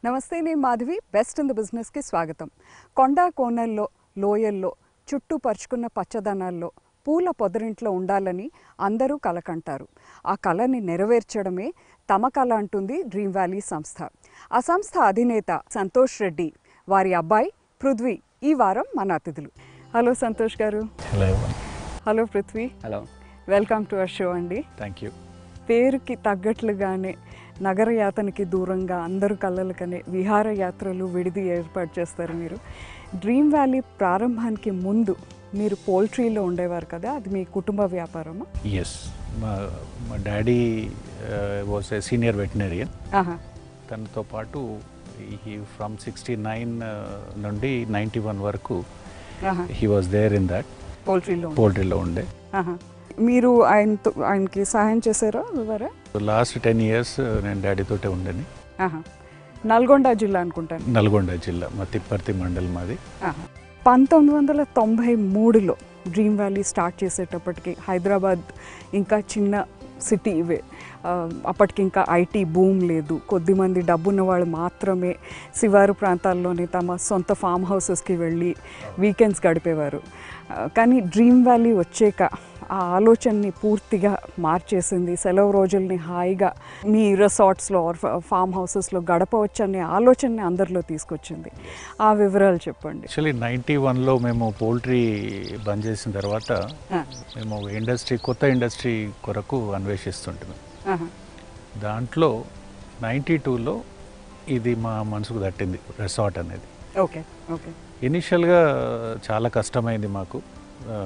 నమస్తే నేను Madhavi best in the బిజినెస్కి స్వాగతం కొండ కోనల్లో లోయల్లో చుట్టూ పరుచుకున్న పచ్చదనాల్లో పూల పొదరింట్లో ఉండాలని అందరూ కలకంటారు ఆ కళని నెరవేర్చడమే తమ కళ అంటుంది డ్రీమ్ వ్యాలీ సంస్థ ఆ సంస్థ అధినేత సంతోష్ రెడ్డి వారి అబ్బాయి పృథ్వీ ఈ వారం మన అతిథులు hello Santosh garu hello hello Prithvi hello welcome to our show అండి థ్యాంక్ యూ పేరుకి తగ్గట్లుగానే నగరయాతనకి దూరంగా అందరు కళ్ళలకనే విహారయాత్రలు విడిది ఏర్పాటు చేస్తారు మీరు డ్రీమ్ వ్యాలీ ప్రారంభానికి ముందు మీరు పోల్ట్రీలో ఉండేవారు కదా అది మీ కుటుంబ వ్యాపారమా ఎస్ మా మా daddy was a senior veterinarian ఆహా తనతో పాటు ఈ ఫ్రమ్ సిక్స్టీ నైన్ నుండి నైంటీ వన్ వరకు ఆహా he was there in that పోల్ట్రీలో ఉండే- పోల్ట్రీలో ఉండే ఆహా మీరు ఆయనతో ఆయనకి సహాయం చేశారా వివరా లాస్ట్ టెన్ ఇయర్స్ నేను డాడీతోటే ఉండని ఆహా నల్గొండ జిల్లా అనుకుంటాను నల్గొండ జిల్లా మా తిప్పర్తి మండల్ మాది ఆహా. పంతొమ్మిది వందల తొంభై మూడులో డ్రీమ్ వ్యాలీ స్టార్ట్ చేసేటప్పటికి హైదరాబాద్ ఇంకా చిన్న సిటీ ఇవే ఆ, అప్పటికి ఇంకా ఐటీ బూమ్ లేదు కొద్దిమంది డబ్బున్న వాళ్ళు మాత్రమే శివారు ప్రాంతాల్లోని తమ సొంత ఫామ్ హౌసెస్కి వెళ్ళి వీకెండ్స్ గడిపేవారు ఆ, కానీ డ్రీమ్ వ్యాలీ వచ్చాక ఆ ఆలోచనని పూర్తిగా మార్చేసింది సెలవు రోజుల్ని హాయిగా మీ రిసార్ట్స్లో ఆర్ ఫామ్ హౌసెస్లో గడపవచ్చు అనే ఆలోచనని అందరిలో తీసుకొచ్చింది ఆ వివరాలు చెప్పండి యాక్చువల్లీ నైంటీ వన్లో మేము పోల్ట్రీ బంద్ చేసిన తర్వాత ఆ, మేము ఇండస్ట్రీ కొత్త ఇండస్ట్రీ కొరకు అన్వేషిస్తుంటున్నాం ఆహా, దాంట్లో నైంటీ టూలో ఇది మా మనసుకు తట్టింది రెసార్ట్ అనేది ఓకే ఓకే ఇనిషియల్గా చాలా కష్టమైంది మాకు ఆ,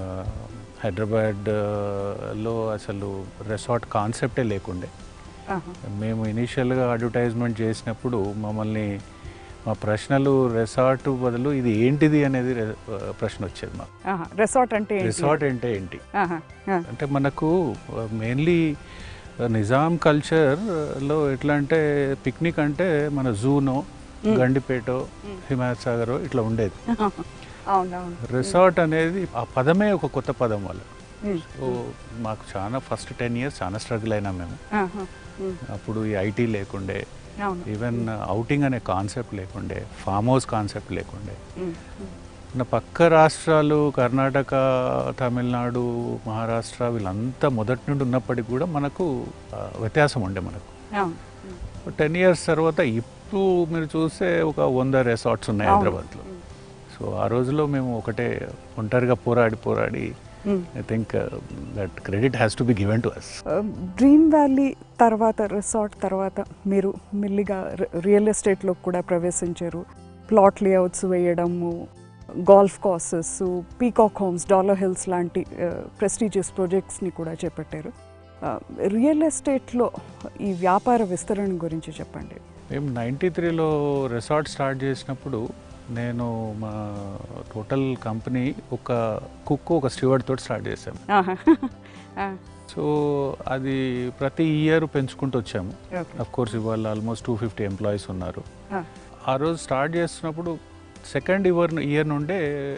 హైదరాబాద్లో అసలు రెసార్ట్ కాన్సెప్టే లేకుండే ఆహా, మేము ఇనిషియల్గా అడ్వర్టైజ్మెంట్ చేసినప్పుడు మమ్మల్ని మా ప్రశ్నలు రెసార్ట్ బదులు ఇది ఏంటిది అనేది రె- ప్రశ్న వచ్చేది మాకు ఆహా, రిసార్ట్ అంటే ఏంటి? రిసార్ట్ అంటే ఏంటి ఆహా, ఆ, అంటే మనకు మెయిన్లీ నిజాం కల్చర్లో ఎట్లా అంటే పిక్నిక్ అంటే మన జూనో గండిపేటో హిమాయత్ సాగర్ ఇట్లా ఉండేది అవునవును రిసార్ట్ అనేది ఆ పదమే ఒక కొత్త పదం వల్ల ఉమ్, సో మాకు చాలా ఫస్ట్ టెన్ ఇయర్స్ చాలా స్ట్రగుల్ అయినాం మేము ఆహా, ఉమ్, అప్పుడు ఈ ఐటీ లేకుండే అవును ఈవెన్ అవుటింగ్ అనే కాన్సెప్ట్ లేకుండే ఫామ్ హౌస్ కాన్సెప్ట్ లేకుండే ఉమ్, ఉమ్, మన పక్క రాష్ట్రాలు కర్ణాటక తమిళనాడు మహారాష్ట్ర వీళ్ళంతా మొదటి నుండి ఉన్నప్పటికీ కూడా మనకు ఆ, వ్యత్యాసం ఉండే మనకు అవును ఉమ్, టెన్ ఇయర్స్ తర్వాత ఇప్పుడు మీరు చూస్తే ఒక వంద రిసార్ట్స్ ఉన్నాయి అవును. హైదరాబాద్లో సో ఆ రోజులో మేము ఒకటే ఒంటరిగా పోరాడి పోరాడి um. I think that credit has to be given to us ఆ, డ్రీమ్ వ్యాలీ తర్వాత రిసార్ట్ తర్వాత మీరు మెల్లిగా రి- రియల్ ఎస్టేట్లో కూడా ప్రవేశించారు ప్లాట్ లేఅవుట్స్ వేయడము golf courses Peacock Homes Dollar Hills లాంటి ప్రెస్టీజియస్ ప్రాజెక్ట్స్ని కూడా చేపట్టారు ఆ, రియల్ ఎస్టేట్లో ఈ వ్యాపార విస్తరణ గురించి చెప్పండి మేము నైంటీ త్రీలో రిసార్ట్ స్టార్ట్ చేసినప్పుడు నేను మా టోటల్ కంపెనీ ఒక కుక్ ఒక స్టీవర్డ్ తోటి స్టార్ట్ చేశాను ఆహా. ఆ, సో అది ప్రతి ఇయర్ పెంచుకుంటూ వచ్చాము ఓకే. అఫ్ కోర్స్ ఇవాళ ఆల్మోస్ట్ టూ ఫిఫ్టీ ఎంప్లాయీస్ ఉన్నారు ఆ, ఆ రోజు స్టార్ట్ చేస్తున్నప్పుడు సెకండ్ ఇయర్ ఇయర్ నుండే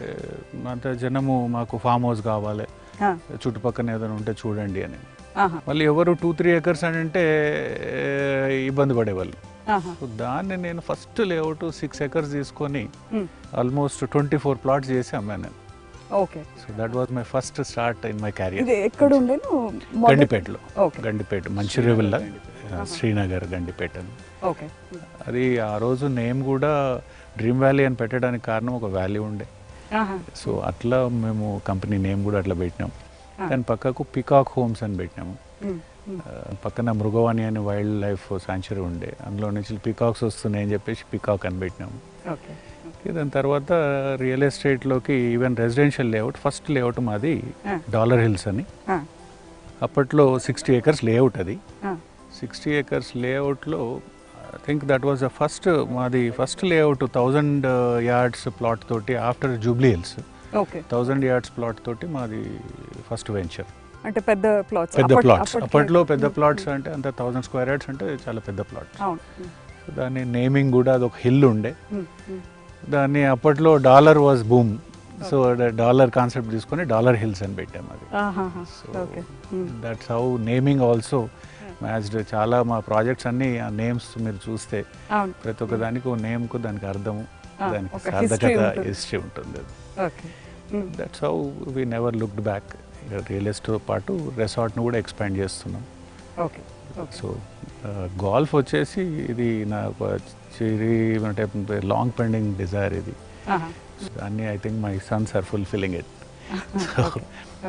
అంత జనము మాకు ఫామ్ హౌస్ కావాలి ఆ, చుట్టుపక్కన ఏదైనా ఉంటే చూడండి అని ఆహా, మళ్ళీ ఎవరు టూ త్రీ ఎకర్స్ అని అంటే ఏ, ఇబ్బంది పడేవాళ్ళు ఆహా. సో దాన్ని నేను ఫస్ట్ లేఅవుట్ సిక్స్ ఎకర్స్ తీసుకొని um, almost twenty four plots చేసి అమ్మాను okay so that was my first start in my career ఇది ఎక్కడ ఉండేను మొదటి- గండిపేటలో ఓకే గండిపేట మంచిర్యాల శ్రీనగర్ గండిపేట అని. ఓకే అది ఆ రోజు నేమ్ కూడా డ్రీమ్ వ్యాలీ అని పెట్టడానికి కారణం ఒక వ్యాలీ ఉండే ఆహా. సో అట్లా మేము కంపెనీ నేమ్ కూడా అట్లా పెట్టినాం ఆ. దాని పక్కకు పికాక్ హోమ్స్ అని పెట్టినాము ఉమ్, ఉమ్. ఆ, పక్కన మృగవాణి అని వైల్డ్ లైఫ్ సాంచురీ ఉండే అందులో నుంచి పికాక్స్ వస్తున్నాయని చెప్పేసి పికాక్ అని పెట్టినాము ఓకే దాని తర్వాత రియల్ ఎస్టేట్లోకి even residential layout first layout మాది ఆ. డాలర్ హిల్స్ అని ఆ, అప్పట్లో సిక్స్టీ ఏకర్స్ లేఅవుట్ అది ఆ, సిక్స్టీ ఏకర్స్ లేఅవుట్లో I think that was the first మాది first layout thousand yards plot తోటి after Jubilee Hills okay thousand yards plot తోటి మాది ఫస్ట్ వెంచర్ అంటే పెద్ద ప్లాట్స్ పెద్ద ప్లాట్స్ అప్పట్లో పెద్ద ప్లాట్స్ అంటే అంత థౌజండ్ స్క్వేర్ యార్డ్స్ అంటే చాలా పెద్ద ప్లాట్స్ అవును సో దాని నేమింగ్ కూడా అదొక హిల్ ఉండే ఉమ్, ఉమ్. దాన్ని అప్పట్లో dollar was boom so dollar concept తీసుకొని డాలర్ హిల్స్ అని పెట్టాము అది ఆహాహా, so okay um, that's how naming also matched చాలా మా ప్రాజెక్ట్స్ అన్ని ఆ నేమ్స్ మీరు చూస్తే అవును ప్రతి ఒక్క దానికి ఒక నేమ్కు దానికి అర్థము Ah, దానికి ఒక history సార్థకత ఉంటుంది. హిస్టరీ ఉంటుంది okay that's how we never looked back real ఎస్టేట్తో పాటు రెసార్ట్ను కూడా ఎక్స్పాండ్ చేస్తున్నాం ఓకే ఓకే సో గోల్ఫ్ వచ్చేసి ఇది నా ఒక చిరి అంటే లాంగ్ పెండింగ్ డిజైర్ ఇది So, అన్ని I think my sons are fulfilling it so okay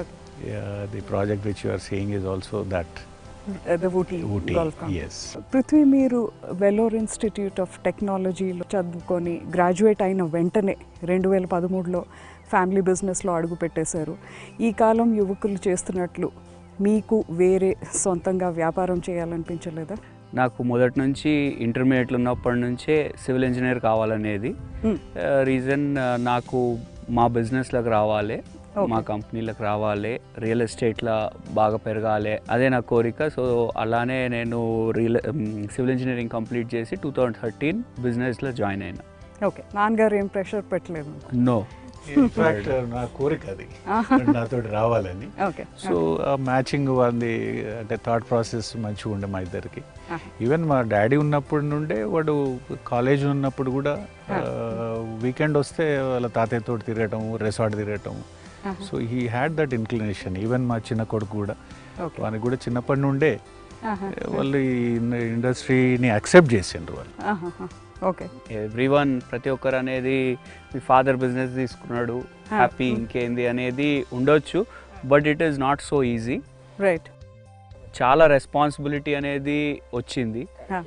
the project which you are seeing is also that the Ooty Ooty golf yes Prithvi మీరు వెలోర్ ఇన్స్టిట్యూట్ ఆఫ్ టెక్నాలజీలో చదువుకొని గ్రాడ్యుయేట్ అయిన వెంటనే రెండు వేల పదమూడులో ఫ్యామిలీ బిజినెస్లో అడుగు పెట్టేశారు ఈ కాలం యువకులు చేస్తున్నట్లు మీకు వేరే సొంతంగా వ్యాపారం చేయాలనిపించలేదా నాకు మొదటి నుంచి ఇంటర్మీడియట్లో ఉన్నప్పటి నుంచే సివిల్ ఇంజనీర్ కావాలనేది Hmm. రీజన్ నాకు మా బిజినెస్లోకి రావాలి Okay. మా కంపెనీలకు రావాలి రియల్ ఎస్టేట్లో బాగా పెరగాలి అదే నా కోరిక సో అలానే నేను రియల్ సివిల్ ఇంజనీరింగ్ కంప్లీట్ చేసి టూ థౌజండ్ థర్టీన్ బిజినెస్లో జాయిన్ అయినా ఓకే నాన్నగారు ఏం ప్రెషర్ పెట్టలేదు నో ఇన్ఫాక్ట్ నా కోరిక అది నాతో రావాలని ఓకే సో ఆ మ్యాచింగ్ వాళ్ళది అంటే థాట్ ప్రాసెస్ మంచిగా ఉండే మా ఇద్దరికి ఆహా. ఈవెన్ మా డాడీ ఉన్నప్పటి నుండే వాడు కాలేజ్ ఉన్నప్పుడు కూడా వీకెండ్ వస్తే వాళ్ళ తాతయ్యతో తిరగటం రెసార్ట్ తిరగటం so he had that inclination even మా చిన్న కొడుకు కూడా ఓకే వానికి కూడా చిన్నప్పటి నుండే ఆహా. వాళ్ళు ఈ ఇండస్ట్రీని అక్సెప్ట్ చేసిండ్రు వాళ్ళు ఆహాహా. ఓకే ఎవ్రీ వన్ ప్రతి ఒక్కరు అనేది మీ ఫాదర్ బిజినెస్ తీసుకున్నాడు హ్యాపీ ఇంకేంది అనేది ఉండొచ్చు but it is not so easy right చాలా రెస్పాన్సిబిలిటీ అనేది వచ్చింది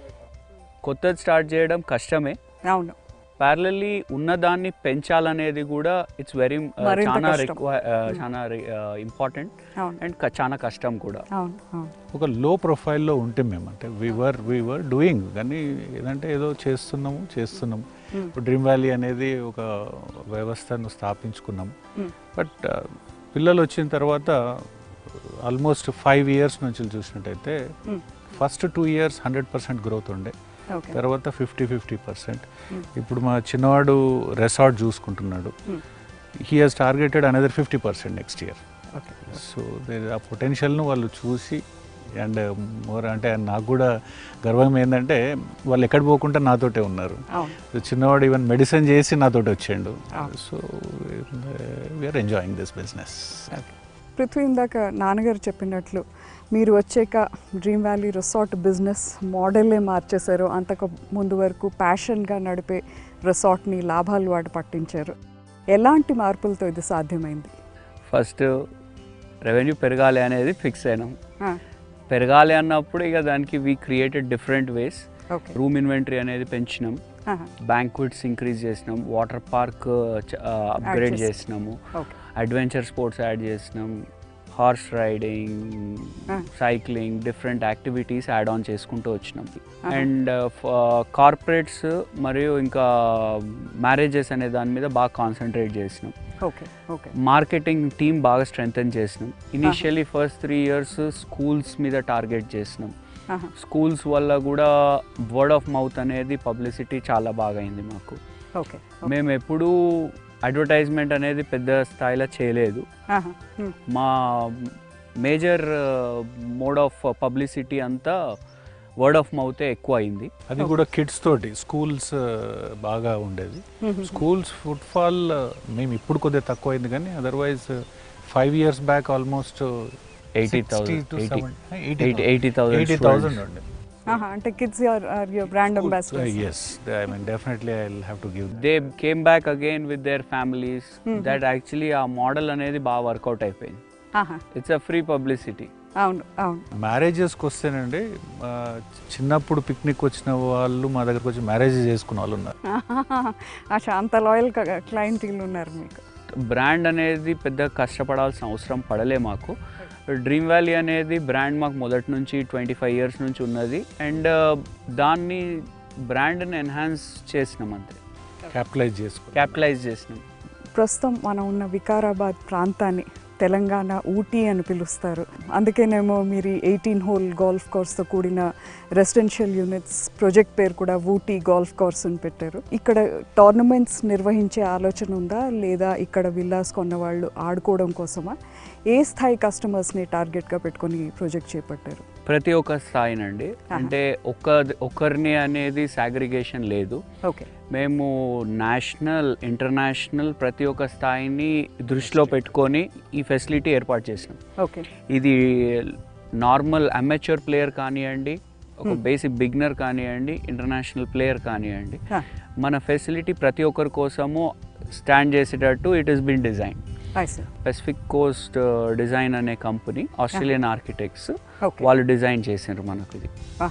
కొత్తది స్టార్ట్ చేయడం కష్టమే అవును ప్యారలీ ఉన్నదాన్ని పెంచాలనేది కూడా ఇట్స్ వెరీ మరింత చాలా కష్టం. రిక్వై చాలా ఇంపార్టెంట్ అవును అండ్ చాలా కష్టం కూడా అవును అవును ఒక లో ప్రొఫైల్లో ఉంటే మేము అంటే వీవర్ వీవర్ డూయింగ్ కానీ ఏదంటే ఏదో చేస్తున్నాము చేస్తున్నాము Hmm. ఇప్పుడు డ్రీమ్ వ్యాలీ అనేది ఒక వ్యవస్థను స్థాపించుకున్నాం Hmm. బట్ పిల్లలు వచ్చిన తర్వాత ఆల్మోస్ట్ ఫైవ్ ఇయర్స్ నుంచి చూసినట్టయితే Hmm. First two years hundred percent growth ఉండే ఓకే తర్వాత ఫిఫ్టీ ఫిఫ్టీ పర్సెంట్ Hmm. ఇప్పుడు మా చిన్నవాడు రెసార్ట్ చూసుకుంటున్నాడు Hmm. He has targeted another fifty percent next year okay so ఆ పొటెన్షియల్ను వాళ్ళు చూసి అండ్ మోర్ అంటే నాకు కూడా గర్వం ఏంటంటే వాళ్ళు ఎక్కడ పోకుండా నాతోటే ఉన్నారు అవును So, చిన్నవాడు ఈవెన్ మెడిసిన్ చేసి నాతోటి వచ్చిండు అవును. So we are enjoying this business okay Prithvi ఇందాక నాన్నగారు చెప్పినట్లు మీరు వచ్చాక డ్రీమ్ వ్యాలీ రిసార్ట్ బిజినెస్ మోడలే మార్చేశారు అంతకు ముందు వరకు ప్యాషన్గా నడిపే రిసార్ట్ని లాభాలు వాటి పట్టించారు ఎలాంటి మార్పులతో ఇది సాధ్యమైంది ఫస్ట్ రెవెన్యూ పెరగాలి అనేది ఫిక్స్ అయినాం ఆ, పెరగాలి అన్నప్పుడు ఇక దానికి we created different ways okay room inventory అనేది పెంచినాం ఆహా, బ్యాంక్వెట్స్ ఇంక్రీజ్ చేసినాం వాటర్ పార్క్ అప్గ్రేడ్ చేసి- చేసినాము ఓకే అడ్వెంచర్ స్పోర్ట్స్ యాడ్ చేసినాం horse riding Ah. Cycling different activities add on చేసుకుంటూ వచ్చినాం Uh-huh. అండ్ కార్పొరేట్స్ మరియు ఇంకా మ్యారేజెస్ అనే దాని మీద బాగా కాన్సన్ట్రేట్ చేసినాం ఓకే ఓకే మార్కెటింగ్ టీమ్ బాగా స్ట్రెంగ్తన్ చేసినాం initially first three years schools మీద టార్గెట్ చేసినాం ఆహా, స్కూల్స్ వల్ల కూడా వర్డ్ ఆఫ్ మౌత్ అనేది పబ్లిసిటీ చాలా బాగా అయింది మాకు ఓకే మేము ఎప్పుడూ అడ్వర్టైజ్మెంట్ అనేది పెద్ద స్థాయిలో చేయలేదు ఆహా, ఉమ్, మా మేజర్ మోడ్ ఆఫ్ పబ్లిసిటీ అంతా వర్డ్ ఆఫ్ మౌతే ఎక్కువ అయింది అది కూడా కిడ్స్ తోటి స్కూల్స్ బాగా ఉండేది ఉమ్, స్కూల్స్ ఫుట్ఫాల్ మేము ఇప్పుడు కొద్దిగా తక్కువ అయింది కానీ otherwise five years back almost eighty thousand eighty eighty eighty thousand thousand ఉండే ఆహా, అంటే kids are are your brand ambassador yes I mean definitely I have to give they came back again with their families that actually ఆ model అనేది బాగా work out అయిపోయింది it's a free publicity అవును అవును మ్యారేజెస్కి వస్తేనండి ఆ, చిన్నప్పుడు పిక్నిక్ వచ్చిన వాళ్ళు మా దగ్గరకు వచ్చి మ్యారేజ్ చేసుకున్న వాళ్ళు ఉన్నారు అచ్చా అంత లాయల్ క్లయింటీలు ఉన్నారు మీకు బ్రాండ్ అనేది పెద్ద కష్టపడాల్సిన అవసరం పడలే మాకు డ్రీమ్ వ్యాలీ అనేది బ్రాండ్ మాకు మొదటి నుంచి ట్వంటీ ఫైవ్ ఇయర్స్ నుంచి ఉన్నది అండ్ దాన్ని బ్రాండ్ని ఎన్హాన్స్ చేసినాం అంతే క్యాపిటలైజ్ చేసుకుని క్యాపిటలైజ్ చేసినాం ప్రస్తుతం మనం ఉన్న వికారాబాద్ ప్రాంతాన్ని తెలంగాణ ఊటీ అని పిలుస్తారు అందుకేనేమో మీరు ఎయిటీన్ హోల్ గోల్ఫ్ కోర్స్తో కూడిన రెసిడెన్షియల్ యూనిట్స్ ప్రాజెక్ట్ పేరు కూడా ఊటీ గోల్ఫ్ కోర్స్ అని పెట్టారు ఇక్కడ టోర్నమెంట్స్ నిర్వహించే ఆలోచన ఉందా లేదా ఇక్కడ విల్లాస్ కొన్న వాళ్ళు ఆడుకోవడం కోసమా ఏ స్థాయి కస్టమర్స్ని టార్గెట్గా పెట్టుకొని ఈ ప్రాజెక్ట్ చేపట్టారు ప్రతి ఒక్క స్థాయినండి అంటే ఒక్క ఒక్కరిని అనేది సాగ్రిగేషన్ లేదు ఓకే మేము నేషనల్ ఇంటర్నేషనల్ ప్రతి ఒక్క స్థాయిని దృష్టిలో పెట్టుకొని ఈ ఫెసిలిటీ ఏర్పాటు చేసినాం ఓకే ఇది నార్మల్ అమెచ్యూర్ ప్లేయర్ కానివ్వండి ఒక బేసిక్ బిగినర్ కానివ్వండి ఇంటర్నేషనల్ ప్లేయర్ కానివ్వండి మన ఫెసిలిటీ ప్రతి ఒక్కరి కోసము స్టాండ్ చేసేటట్టు it is been design I see Pacific Coast Design అనే కంపెనీ ఆస్ట్రేలియన్ ఆర్కిటెక్ట్స్ ఓకే వాళ్ళు డిజైన్ చేసిండ్రు మనకు ఇది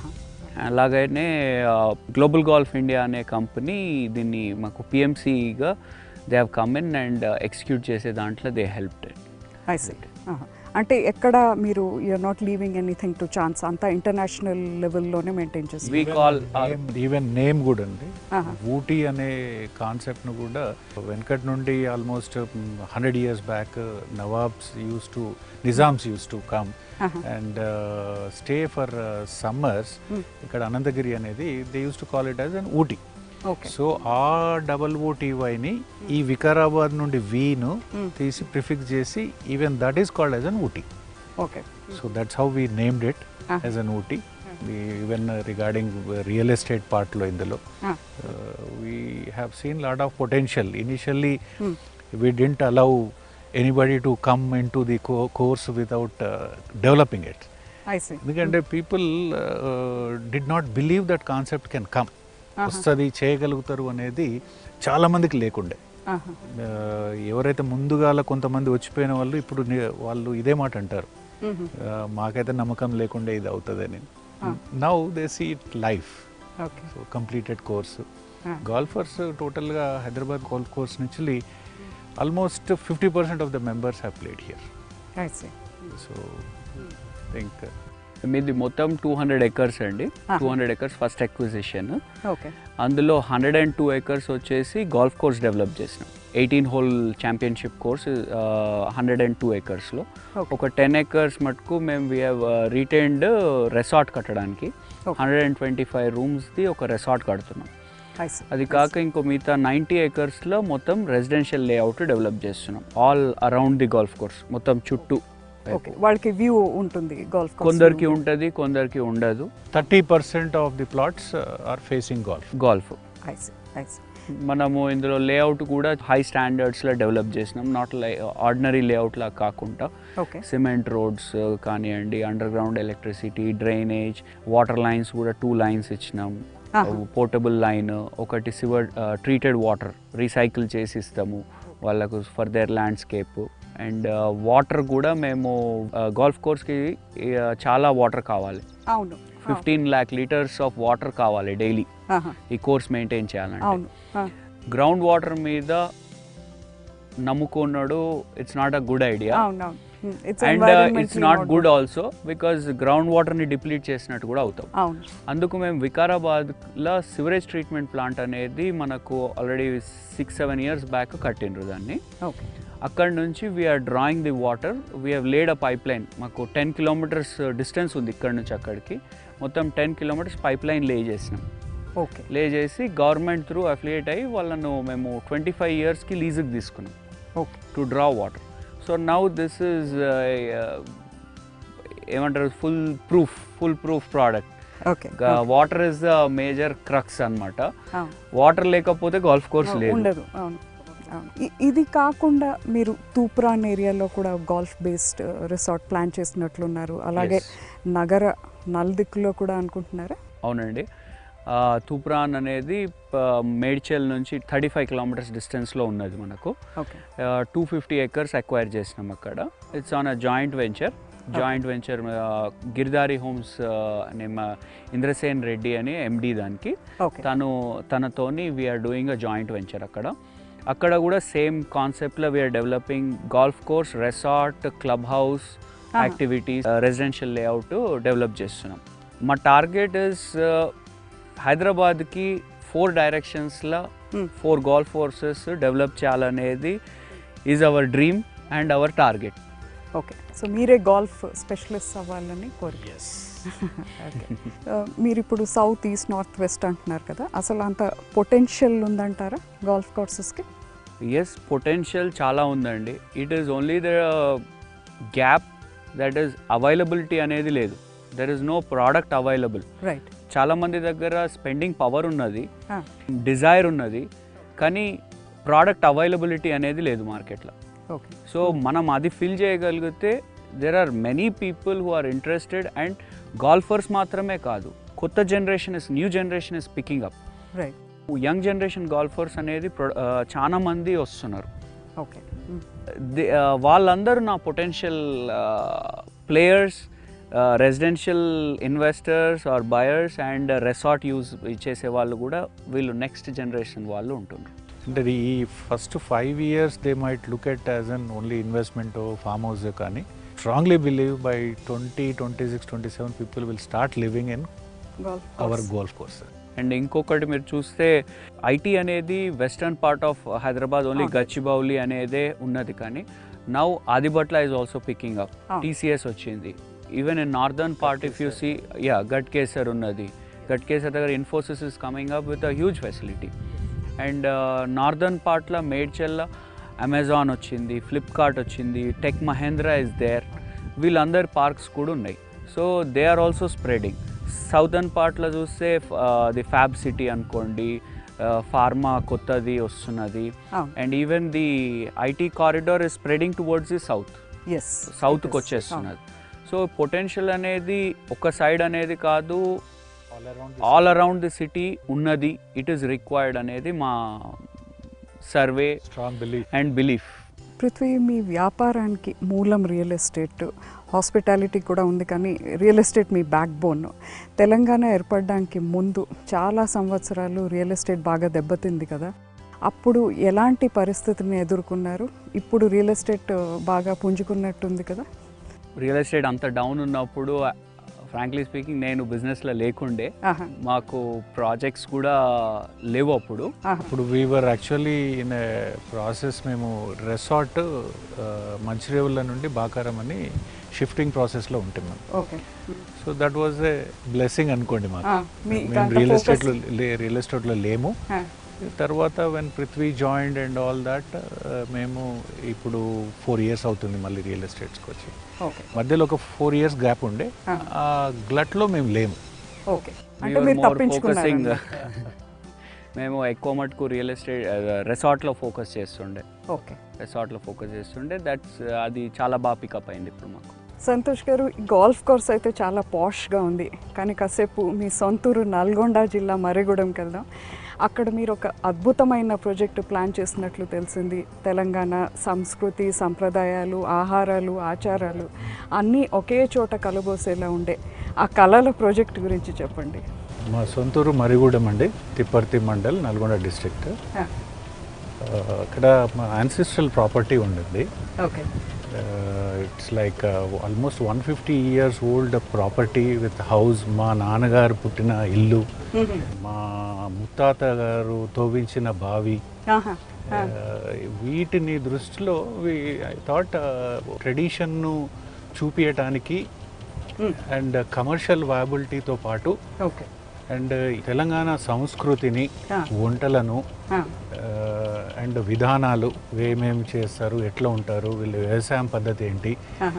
అలాగనే గ్లోబల్ గాల్ఫ్ ఇండియా అనే కంపెనీ దీన్ని మాకు పిఎంసీగా they have come in and execute చేసే దాంట్లో దే హెల్ప్ ఐసీ అంటే ఎక్కడ మీరు you're not leaving anything to chance అంతా ఇంటర్నేషనల్ లెవెల్లోనే మెయింటైన్ చేస్తారు వీ కాల్ ఈవెన్ నేమ్ కూడా అండి ఆహా. ఊటీ అనే కాన్సెప్ట్ను కూడా వెనకట్ నుండి almost hundred years back nawabs used to Nizams used to come ఆహా. And stay for summers Hmm. ఇక్కడ అనంతగిరి అనేది they used to call it as an Ooty okay so ఆ డబల్ ఓటీవైని ఈ వికారాబాద్ నుండి వీను Hmm. తీసి ప్రిఫిక్స్ చేసి even that is called as an Ooty okay so that's how we named it Ah. As an Ooty even regarding real estate పార్ట్లో ఇందులో we have seen lot of potential initially we didn't allow anybody to come into the course without developing it I see ఎందుకంటే people did not believe that concept can come వస్తుంది చేయగలుగుతారు అనేది చాలా మందికి లేకుండే Uh, ఎవరైతే ముందుగాల కొంతమంది వచ్చిపోయిన వాళ్ళు ఇప్పుడు ని- వాళ్ళు ఇదే మాట అంటారు Uh, మాకైతే నమ్మకం లేకుండే ఇది అవుతుందని now they see it life okay so completed course golfers టోటల్గా హైదరాబాద్ గోల్ఫ్ కోర్స్ నుంచి almost fifty percent of the members have played here I see so think మీది మొత్తం టూ హండ్రెడ్ ఎకర్స్ అండి ఆహా. Two hundred acres first acquisition okay అందులో hundred and two acres వచ్చేసి golf course develop చేసినాం eighteen hole championship course hundred and two ఎకర్స్లో Okay. ఒక ten acres మటుకు మేము వీ హ్యావ్ రిటైన్డ్ రెసార్ట్ కట్టడానికి Okay. Hundred and twenty five రూమ్స్ది ఒక రెసార్ట్ కడుతున్నాం ఐసీ అది కాక ఇంకో మిగతా నైంటీ ఎకర్స్లో మొత్తం రెసిడెన్షియల్ లేఅవుట్ డెవలప్ చేస్తున్నాం all around the golf course మొత్తం చుట్టూ ఓకే వాళ్ళకి వ్యూ ఉంటుంది గోల్ఫ్ కొందరికి ఉంటుంది కొందరికి ఉండదు thirty percent of the plots are facing golf golf I see I see మనము ఇందులో లేఅవుట్ కూడా హై స్టాండర్డ్స్లో డెవలప్ చేసినాం నాట్ లై ఆర్డినరీ లేఅవుట్లా కాకుండా ఓకే సిమెంట్ రోడ్స్ కానివ్వండి underground electricity drainage water lines కూడా టూ లైన్స్ ఇచ్చినాం ఆహా. పోర్టబుల్ లైన్ ఒకటి సివర్ ట్రీటెడ్ వాటర్ రీసైకిల్ చేసి ఇస్తాము వాళ్ళకు for their landscape and water కూడా మేము గోల్ఫ్ కోర్స్కి చాలా వాటర్ కావాలి అవును fifteen lakh litres of water daily డైలీ ఆహా. ఈ కోర్స్ మెయింటైన్ చేయాలంటే అవును ఆ, గ్రౌండ్ వాటర్ మీద నమ్ముకున్నాడు it's not a good idea అవును అవును it's and it's not good also because ground వాటర్ని డిప్లీట్ చేసినట్టు కూడా అవుతాం అవును అందుకు మేము వికారాబాద్లో సివరేజ్ ట్రీట్మెంట్ ప్లాంట్ అనేది మనకు already six seven years back కట్టిండ్రు దాన్ని ఓకే అక్కడ నుంచి we're drawing the water we have laid a pipeline మాకు టెన్ కిలోమీటర్స్ డిస్టెన్స్ ఉంది ఇక్కడ నుంచి అక్కడికి మొత్తం టెన్ కిలోమీటర్స్ పైప్ లైన్ లే చేసినాం ఓకే లే చేసి గవర్నమెంట్ త్రూ అఫిలియేట్ అయ్యి వాళ్ళను మేము ట్వంటీ ఫైవ్ ఇయర్స్కి లీజుకి తీసుకున్నాం okay to draw water so now this is ఏమంటారు full proof full proof product okay water is the major crux అన్నమాట అవును వాటర్ లేకపోతే గోల్ఫ్ కోర్స్ లేదు ఉండదు అవును అవును ఇ- ఇది కాకుండా మీరు తూప్రాన్ ఏరియాలో కూడా గోల్ఫ్ బేస్డ్ రిసార్ట్ ప్లాన్ చేసినట్లున్నారు అలాగే Yes. నగర నల్దిక్కులో కూడా అనుకుంటున్నారా అవునండి ఆ, తూప్రాన్ అనేది ప- మేడ్చల్ నుంచి థర్టీ ఫైవ్ కిలోమీటర్స్ డిస్టెన్స్లో ఉన్నది మనకు okay two fifty acres acquire చేసినాం అక్కడ it's on a joint venture joint venture Giridhari Homes అనే మా ఇంద్రసేన్ రెడ్డి అని ఎండి దానికి ఓకే తను తనతోని we're doing a joint venture అక్కడ అక్కడ కూడా సేమ్ కాన్సెప్ట్లో we're developing golf course resort club house Ah. Activities residential layout develop చేస్తున్నాం మా టార్గెట్ ఇస్ హైదరాబాద్కి ఫోర్ డైరెక్షన్స్లో Hmm. Four golf courses develop చేయాలనేది is our dream and our target okay so మీరే గోల్ఫ్ స్పెషలిస్ట్ అవ్వాలని కోరిక okay మీరు ఇప్పుడు సౌత్ ఈస్ట్ నార్త్ వెస్ట్ అంటున్నారు కదా అసలు అంత పొటెన్షియల్ ఉందంటారా గోల్ఫ్ కోర్సెస్కి ఎస్ పొటెన్షియల్ చాలా ఉందండి it is only the gap that is availability అనేది లేదు there is no product available right చాలామంది దగ్గర స్పెండింగ్ పవర్ ఉన్నది డిజైర్ ఉన్నది కానీ ప్రోడక్ట్ అవైలబిలిటీ అనేది లేదు మార్కెట్లో ఓకే సో మనం అది ఫిల్ చేయగలిగితే there are many people who are interested and golfers మాత్రమే కాదు కొత్త generation is new generation is picking up right young generation golfers అనేది ప్రొ- ఆ, చాలా మంది వస్తున్నారు ఓకే దే- ఆ, వాళ్ళందరూ నా potential players residential investors or buyers and resort use చేసే వాళ్ళు కూడా వీళ్ళు నెక్స్ట్ జనరేషన్ వాళ్ళు ఉంటున్నారు అంటే ఈ first five years they might look at as an only investment farm house కానీ strongly believe by twenty twenty six twenty seven people will start living in our golf course and ఇంకొకటి మీరు చూస్తే IT అనేది western part of Hyderabad only Ah. Gachibowli అనేదే ఉన్నది కానీ now Adibatla is also picking up Ah. TCS వచ్చింది even in northern part if you see ya Ghatkesar ఉన్నది gut Ghatkesar దగ్గర Infosys is coming up with a huge facility and northern పార్ట్లో మేడ్చల్ల Amazon వచ్చింది Flipkart వచ్చింది టెక్ మహేంద్ర ఇస్ దేర్ వీళ్ళందరి parks కూడా ఉన్నాయి so they are also spreading southern పార్ట్లో చూస్తే ది ఫ్యాబ్ సిటీ అనుకోండి ఫార్మా కొత్తది వస్తున్నది and even the IT corridor is spreading towards the south yes సౌత్కి వచ్చేస్తున్నది సో పొటెన్షియల్ అనేది ఒక సైడ్ అనేది కాదు ఆల్ అరౌండ్ ది సిటీ ఉన్నది ఇట్ ఈస్ రిక్వైర్డ్ అనేది మా survey strong believe and belief Prithvi మీ వ్యాపారానికి మూలం రియల్ ఎస్టేట్ హాస్పిటాలిటీ కూడా ఉంది కానీ రియల్ ఎస్టేట్ మీ బ్యాక్ బోన్ తెలంగాణ ఏర్పడడానికి ముందు చాలా సంవత్సరాలు రియల్ ఎస్టేట్ బాగా దెబ్బతింది కదా అప్పుడు ఎలాంటి పరిస్థితిని ఎదుర్కొన్నారు ఇప్పుడు రియల్ ఎస్టేట్ బాగా పుంజుకున్నట్టుంది కదా రియల్ ఎస్టేట్ అంత డౌన్ ఉన్నప్పుడు ఫ్రాంక్లీ స్పీకింగ్ నేను బిజినెస్లో లేకుండే ఆహా మాకు ప్రాజెక్ట్స్ కూడా లేవు అప్పుడు ఆహా ఇప్పుడు వీవర్ యాక్చువల్లీ ఇన్ ప్రాసెస్ మేము రెసార్ట్ మంచిరేవుల నుండి బాకారం అని షిఫ్టింగ్ ప్రాసెస్లో ఉంటున్నాం okay so that was a blessing అనుకోండి మాకు ఆ, మీ మేము దాంట్లో రియల్ focus- ఎస్టేట్లో రియల్ ఎస్టేట్లో లేము ఆ, తర్వాత when Prithvi joined and all that మేము ఇప్పుడు ఫోర్ ఇయర్స్ అవుతుంది మళ్ళీ రియల్ ఎస్టేట్స్కి వచ్చి ఓకే మధ్యలో ఒక ఫోర్ ఇయర్స్ గ్యాప్ ఉండే Ah. ఆ గ్లట్లో మేము లేము ఓకే అంటే మీరు తప్పించుకున్నారు మేము ఎక్కువ మటుకు రియల్ ఎస్టేట్ రెసార్ట్లో ఫోకస్ చేస్తుండే ఓకే రెసార్ట్లో ఫోకస్ చేస్తుండే దట్స్ అది చాలా బాగా పికప్ అయింది ఇప్పుడు మాకు సంతోష్ గారు ఈ గోల్ఫ్ కోర్స్ అయితే చాలా పాష్గా ఉంది కానీ కాసేపు మీ సొంతూరు నల్గొండ జిల్లా మర్రిగూడెంకి వెళ్దాం అక్కడ మీరు ఒక అద్భుతమైన ప్రాజెక్టు ప్లాన్ చేసినట్లు తెలిసింది తెలంగాణ సంస్కృతి సంప్రదాయాలు ఆహారాలు ఆచారాలు అన్నీ ఒకే చోట కలబోసేలా ఉండే ఆ కళల ప్రాజెక్ట్ గురించి చెప్పండి మా సొంతూరు మరిగూడెం అండి తిప్పర్తి మండల్ నల్గొండ డిస్ట్రిక్ట్ అక్కడ మా యాన్సిస్ట్రల్ ప్రాపర్టీ ఉండింది okay it's like almost one fifty years old property with house మా నాన్నగారు పుట్టిన ఇల్లు మా ముత్తాత గారు తోవించిన బావి Uh, వీటిని దృష్టిలో ఐ థాట్ ట్రెడిషన్ను చూపించటానికి అండ్ కమర్షియల్ వయబిలిటీతో పాటు ఓకే అండ్ తెలంగాణ సంస్కృతిని Ah. వంటలను అండ్ విధానాలు ఏమేమి చేస్తారు ఎట్లా ఉంటారు వీళ్ళు వ్యవసాయం పద్ధతి ఏంటి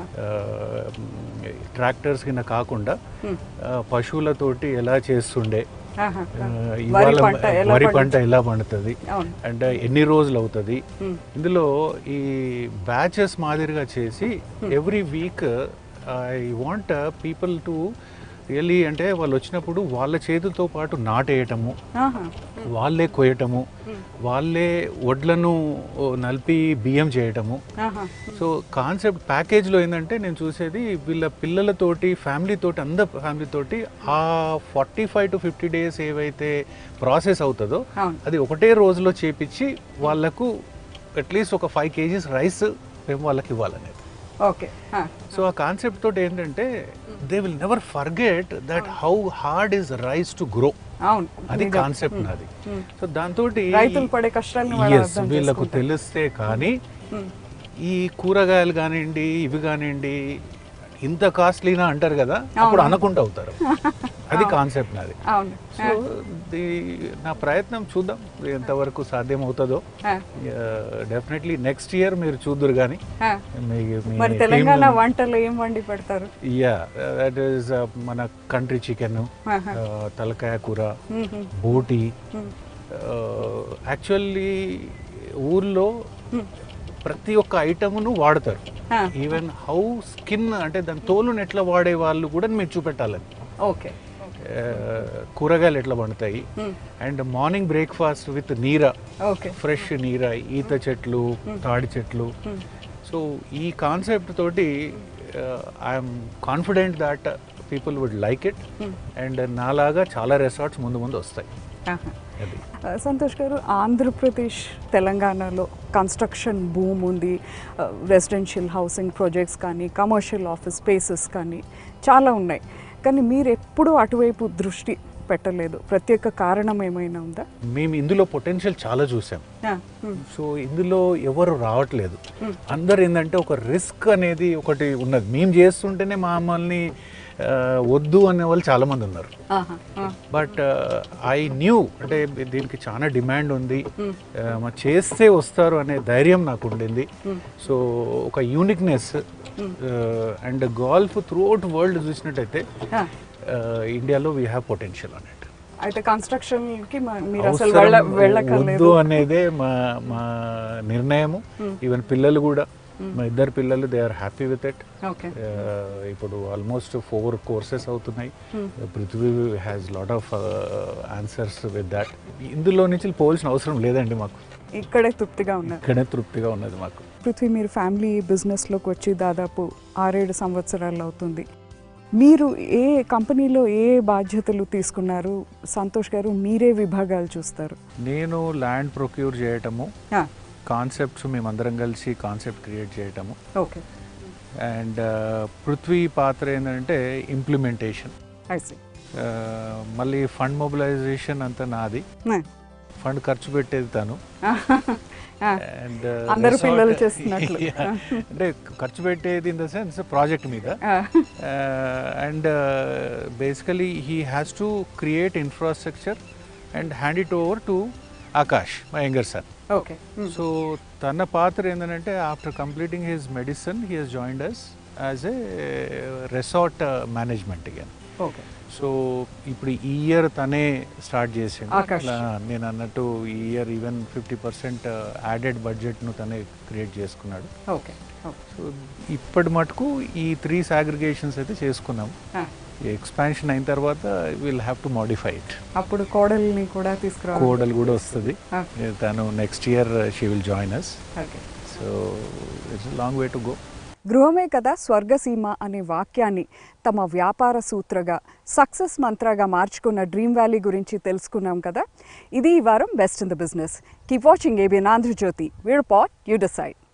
ట్రాక్టర్స్ కింద కాకుండా ఆ, పశువులతోటి ఎలా చేస్తుండే ఆ, వరి ఇవాళ పంట ఎలా వరి పంట పండించ- ఎలా పండుతుంది అవును అండ్ ఎన్ని రోజులు అవుతుంది Hmm. ఇందులో ఈ బ్యాచెస్ మాదిరిగా చేసి every week I want people to really అంటే వాళ్ళు వచ్చినప్పుడు వాళ్ళ చేతులతో పాటు నాటేయటము ఆహా. వాళ్ళే కొయ్యటము వాళ్ళే వడ్లను ఓ, నలిపి బియ్యం చేయటము ఆహా. సో కాన్సెప్ట్ ప్యాకేజ్లో ఏంటంటే నేను చూసేది వీళ్ళ పిల్లలతోటి ఫ్యామిలీతోటి అందరు ఫ్యామిలీతోటి ఆ forty five to fifty days ఏవైతే ప్రాసెస్ అవుతుందో అవును అది ఒకటే రోజులో చేపించి వాళ్ళకు అట్లీస్ట్ ఒక ఫైవ్ కేజీస్ రైస్ మేము వాళ్ళకి ఇవ్వాలనేది ఓకే ఆ. సో ఆ కాన్సెప్ట్ తోటి ఏంటంటే they will never forget that how hard is rice to grow అవును అది నిజం. కాన్సెప్ట్ నాది Hmm. సో దాంతో రైతులు పడే కష్టాలను వాళ్ళు అర్థం వీళ్ళకు చేసుకుంటారు. తెలిస్తే కానీ Hmm. ఈ కూరగాయలు కానివ్వండి ఇవి కానివ్వండి ఇంత కాస్ట్లీనా అంటారు కదా అప్పుడు అవును. అనకుండా అవుతారు అది కాన్సెప్ట్ నాది అవును సో ది నా ప్రయత్నం చూద్దాం ఎంతవరకు సాధ్యం అవుతుందో ఆ, డెఫినెట్లీ నెక్స్ట్ ఇయర్ మీరు చూద్దరు కానీ ఆ. మీ మీ మరి తెలంగాణ వంటలు ఏం వండి పెడతారు యా దట్ ఈస్ మన కంట్రీ చికెన్ ఆహా. తలకాయ కూర మ్మ్. బోటి మ్మ్. యాక్చువల్లీ ఊర్లో ప్రతి ఒక్క ఐటమ్ను వాడతారు ఆ. ఈవెన్ హౌ స్కిన్ అంటే దాని తోలును ఎట్లా వాడే వాళ్ళు కూడా మీరు చూపెట్టాలని ఓకే ఆ, కూరగాయలు ఎట్లా పండుతాయి మ్మ్. And morning breakfast with neera okay fresh neera ఈత చెట్లు తాడి చెట్లు మ్మ్. సో ఈ కాన్సెప్ట్ తోటి I'm confident that people would like it and నాలాగా చాలా రెసార్ట్స్ ముందు ముందు వస్తాయి ఆహా. అది ఆ, సంతోష్ గారు ఆంధ్రప్రదేశ్ తెలంగాణలో కన్స్ట్రక్షన్ భూమి ఉంది రెసిడెన్షియల్ హౌసింగ్ ప్రాజెక్ట్స్ కానీ కమర్షియల్ ఆఫీస్ స్పేసెస్ కానీ చాలా ఉన్నాయి కానీ మీరు ఎప్పుడూ అటువైపు దృష్టి పెట్టలేదు ప్రత్యేక కారణం ఏమైనా ఉందా మేము ఇందులో పొటెన్షియల్ చాలా చూసాం ఆ, మ్, సో ఇందులో ఎవరు రావట్లేదు అందరు ఏంటంటే ఒక రిస్క్ అనేది ఒకటి ఉన్నది మేము చేస్తుంటేనే మమ్మల్ని ఆ, వద్దు అనే వాళ్ళు చాలా మంది ఉన్నారు ఆహా, ఆ, బట్ ఐ న్యూ అంటే దీనికి చాలా డిమాండ్ ఉంది ఆ, మరి చేస్తే వస్తారు అనే ధైర్యం నాకు ఉండింది సో ఒక uniqueness and golf throughout world చూసినట్టయితే ఆ. ఇండియాలో వీ హ్యావ్ పొటెన్షియల్ అన్నట్టు అయితే కన్స్ట్రక్షన్కి మ- మీరు అసలు అవసరం వెళ్ళ వద్దు వెళ్ళక్కర్లేదు అనేదే మా మా నిర్ణయము ఈవెన్ పిల్లలు కూడా మా ఇద్దరు పిల్లలు they are happy with it okay ఇప్పుడు ఆల్మోస్ట్ ఫోర్ కోర్సెస్ అవుతున్నాయి Prithvi has lot of answers with that ఇందులో నుంచి పోవాల్సిన అవసరం లేదండి మాకు ఇక్కడే తృప్తిగా ఉన్నారు ఇక్కడే తృప్తిగా ఉన్నది మాకు పృథ్వీ మీరు ఫ్యామిలీ బిజినెస్లోకి వచ్చి దాదాపు ఆరేడు సంవత్సరాలు అవుతుంది మీరు ఏ కంపెనీలో ఏ బాధ్యతలు తీసుకున్నారు సంతోష్ గారు మీరే విభాగాలు చూస్తారు నేను ల్యాండ్ ప్రొక్యూర్ చేయటము ఆ, కాన్సెప్ట్స్ మేమందరం కలిసి కాన్సెప్ట్ క్రియేట్ చేయటము ఓకే అండ్ పృథ్వీ పాత్ర ఏంటంటే ఇంప్లిమెంటేషన్ ఐసి మళ్ళీ ఫండ్ మొబిలైజేషన్ అంతా నాది ఫండ్ ఖర్చు పెట్టేది తను అండ్ అందరు పిల్లలు చేస్తున్నట్లు. అంటే ఖర్చు పెట్టేది ఇన్ ద సెన్స్ ప్రాజెక్ట్ మీద and basically he has to create infrastructure and hand it over to Akash my younger son okay so తన పాత్ర ఏంటంటే after completing his medicine he has joined us as a resort management again okay so ఇప్పుడు ఈ year తనే start చేసిండు ఆకాష్. అలా నేను అన్నట్టు ఈ year even fifty percent added బడ్జెట్ను తనే క్రియేట్ చేసుకున్నాడు ఓకే ఓకే సో ఇప్పటి మటుకు ఈ త్రీ సాగ్రిగేషన్స్ అయితే చేసుకున్నాం ఎక్స్పాన్షన్ అయిన తర్వాత will have to modify it అప్పుడు కోడల్ని కూడా తీసుకురావాలి కోడలు కూడా వస్తుంది Okay. తను next year she will join us okay so it's long way to go గృహమే కదా స్వర్గసీమ అనే వాక్యాన్ని తమ వ్యాపార సూత్రగా సక్సెస్ మంత్రగా మార్చుకున్న డ్రీమ్ వ్యాలీ గురించి తెలుసుకున్నాం కదా ఇది ఈ వారం best in the business keep watching ABN Andhrajyothi we'd pot you decide